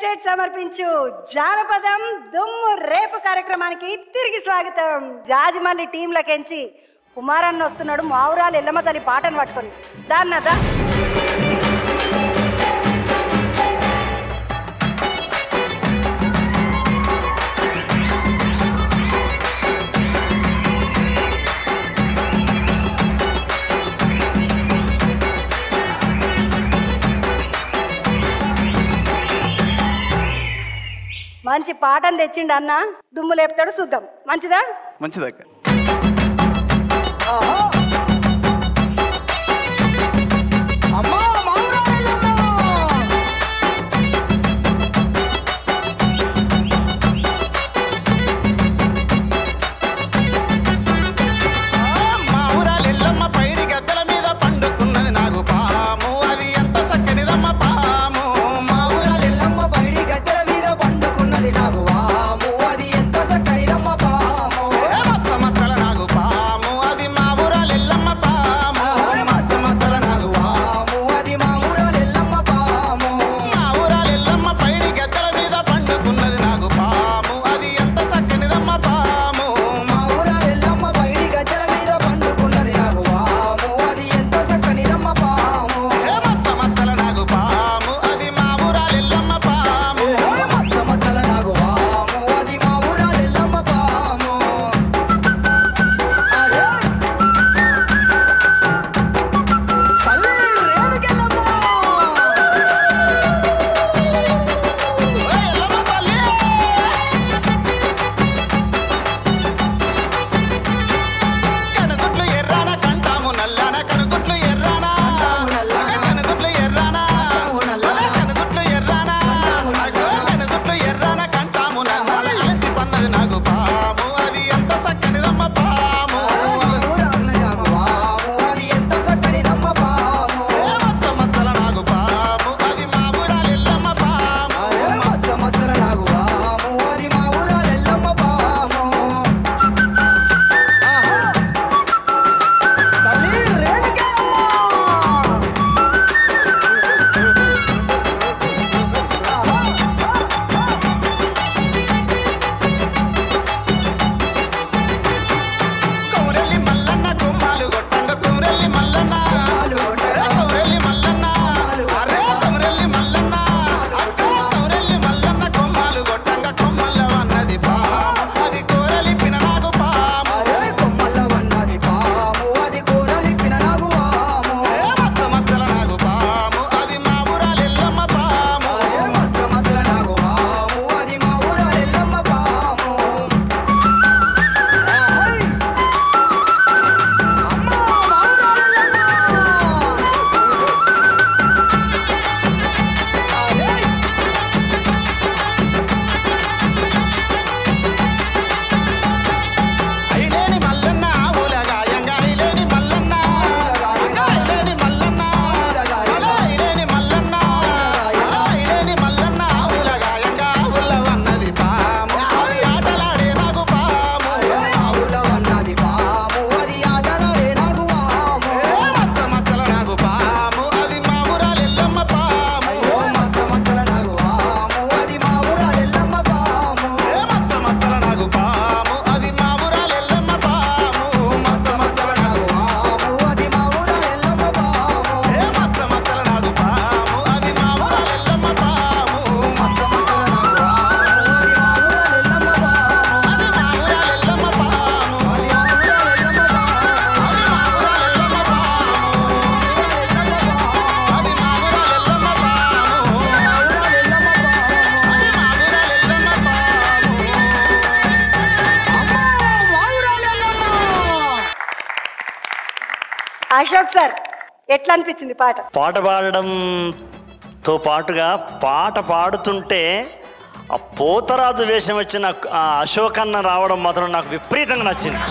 limited సమర్పించు జానపదం దుమ్ము రేపు కార్యక్రమానికి తిరిగి స్వాగతం జాజిమల్లి టీంలకెంచి కుమారన్న వస్తున్నాడు మావురాలు ఎల్లమ్మ తల్లి పాటను పట్టుకొని దాన్నదా మంచి పాటను తెచ్చిండు అన్న దుమ్ము లేపుతాడు చూద్దాం మంచిదా మంచిదక్క అమ్మా మావురాలెల్లమ్మ మా ఊరాలెల్లమ్మ పైడి గద్దల మీద పండుకున్నది నాకు పాము అది ఎంత చక్కనిదమ్మ పాము మా ఊర మావురాలెల్లమ్మ పైడి గద్దెల మీద పండుకున్నది నాకు వాము అది ఎంత చక్కనిదమ్మ పాము మచ్చ మచ్చల నాకు పాము అది మా ఊరాలెల్లమ్మ పాము మచ్చ మచ్చల నాకు వాము అది మావురాలెల్లమ్మ పాము మా ఊరాలెల్లమ్మ పైడి గద్దల మీద పండుకున్నది నాకు పాము అది ఎంత చక్కనిదమ్మ పాము మావురాలెల్లమ్మ పైడి గద్దెల మీద పండుకున్నది నాకు వాము అది ఎంత చక్కనిదమ్మ పాము మచ్చ మచ్చల నాకు పాము అది మా ఊరాలెల్లమ్మ పాము మచ్చ మచ్చల నాకు వాము అది మావురాలెల్లమ్మ పాము అరే తల్లి రేణుకెళ్ళమ్మ ఓ ఎల్లమ్మ తల్లి కనుగుడ్లు ఎర్రాన కంటాము నల్లాన కనుగుడ్లు ఎర్రాన అగ కనుగుడ్లు ఎర్రాన అగ కనుగుడ్లు ఎర్రాన అగ కనుగుడ్లు ఎర్రాన కంటాము నల్లాన అలసి పన్నది నాకు పాము అది ఎంత సక్కనిదమ్మ పాము ఏ మచ్చ మచ్చల నాకు పాము అది మా ఊరాలెల్లమ్మ పాము కౌరెల్లి మల్లన్న కుమ్మాలు కొట్టంగ కౌరెల్లి మల్లన్న ఏ కౌరెల్లి మల్లన్న అరే కౌరెల్లి మల్లన్న అక్క కౌరెల్లి మల్లన్న కొమ్మాలు కొట్టంగ కొమ్మల్ల వన్నది పాము అది కోరలి పిననాగు పాము ఏ మచ్చ మచ్చల నాగు పాము అది మా ఊరాలెల్లమ్మ పాము ఐలేని మల్లన్న ఊలగాయంగా ఐలేని మల్లన్న అక్క ఐలేని మల్లన్న అలా ఐలేని మల్లన్న అలా ఐలేని మల్లన్న ఊలగాయంగా ఊళ్ళ వన్నది పాము అది ఆటలాడే నాకు పాము ఏ మచ్చ మచ్చల నాకు పాము అది మా ఊరాలెల్లమ్మ పాము ఏ మచ్చ మచ్చల నాకు పాము అది మా ఊరాలెల్లమ్మ పాము మచ్చ మచ్చల నాకు పాము అది మా ఊరాలెల్లమ్మ పాము ఏ మచ్చ మచ్చల నాకు పాము అది మా ఊరాలెల్లమ్మ పాము అది మా ఊరాలెల్లమ్మ పాము అది మా ఊరాలెల్లమ్మ పాము అది మా ఊరాలెల్లమ్మ పాము అది మా ఊరాలెల్లమ్మ పాము అశోక్ సార్ ఎట్లా అనిపించింది పాట పాట పాడడంతో పాటుగా పాట పాడుతుంటే ఆ పోతరాజు వేషం వచ్చిన ఆ అశోక్ అన్న రావడం మాత్రం నాకు విపరీతంగా నచ్చింది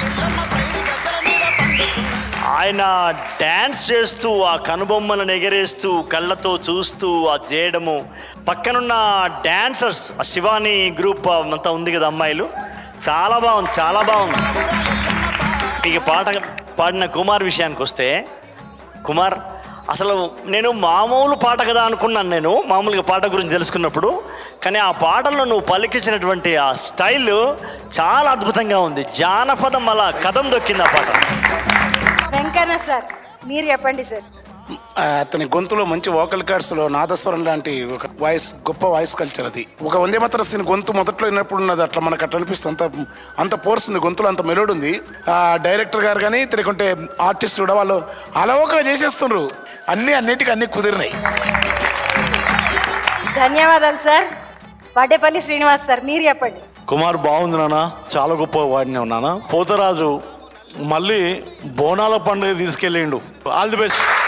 ఆయన డ్యాన్స్ చేస్తూ ఆ కనుబొమ్మలను ఎగరేస్తూ కళ్ళతో చూస్తూ అది చేయడము పక్కనున్న డ్యాన్సర్స్ ఆ శివాని గ్రూప్ అంతా ఉంది కదా అమ్మాయిలు చాలా బాగుంది చాలా బాగుంది ఇక పాట పాడిన కుమార్ విషయానికి వస్తే కుమార్ అసలు నేను మామూలు పాట కదా అనుకున్నాను నేను మామూలుగా పాట గురించి తెలుసుకున్నప్పుడు కానీ ఆ పాటల్లో నువ్వు పలికించినటువంటి ఆ స్టైల్ చాలా అద్భుతంగా ఉంది జానపదం అలా కథం దొక్కింది ఆ పాట వెంకన్న సార్ మీరు చెప్పండి సార్ ఆ, అతని గొంతులో మంచి వోకల్ కార్డ్స్లో నాదస్వరం లాంటి ఒక వాయిస్ గొప్ప వాయిస్ కల్చర్ అది ఒక వందే మాత్రం గొంతు మొదట్లో విన్నప్పుడు ఉన్నది అట్లా మనకు అట్లా అనిపిస్తుంది అంత అంత ఫోర్స్ ఉంది గొంతులో అంత మెలోడ్ ఉంది ఆ డైరెక్టర్ గారు కానీ తిరగకుంటే ఆర్టిస్ట్ కూడా వాళ్ళు అలవోకగా చేసేస్తుండ్రు అన్నీ అన్నిటికీ అన్నీ కుదిరినాయి ధన్యవాదాలు సార్ వడ్డేపల్లి శ్రీనివాస్ సార్ మీరు చెప్పండి కుమార్ బాగుంది నాన్న చాలా గొప్ప వాడినావు నాన్న పోతరాజు మళ్ళీ బోనాల పండుగ తీసుకెళ్ళిండు ఆల్ ది బెస్ట్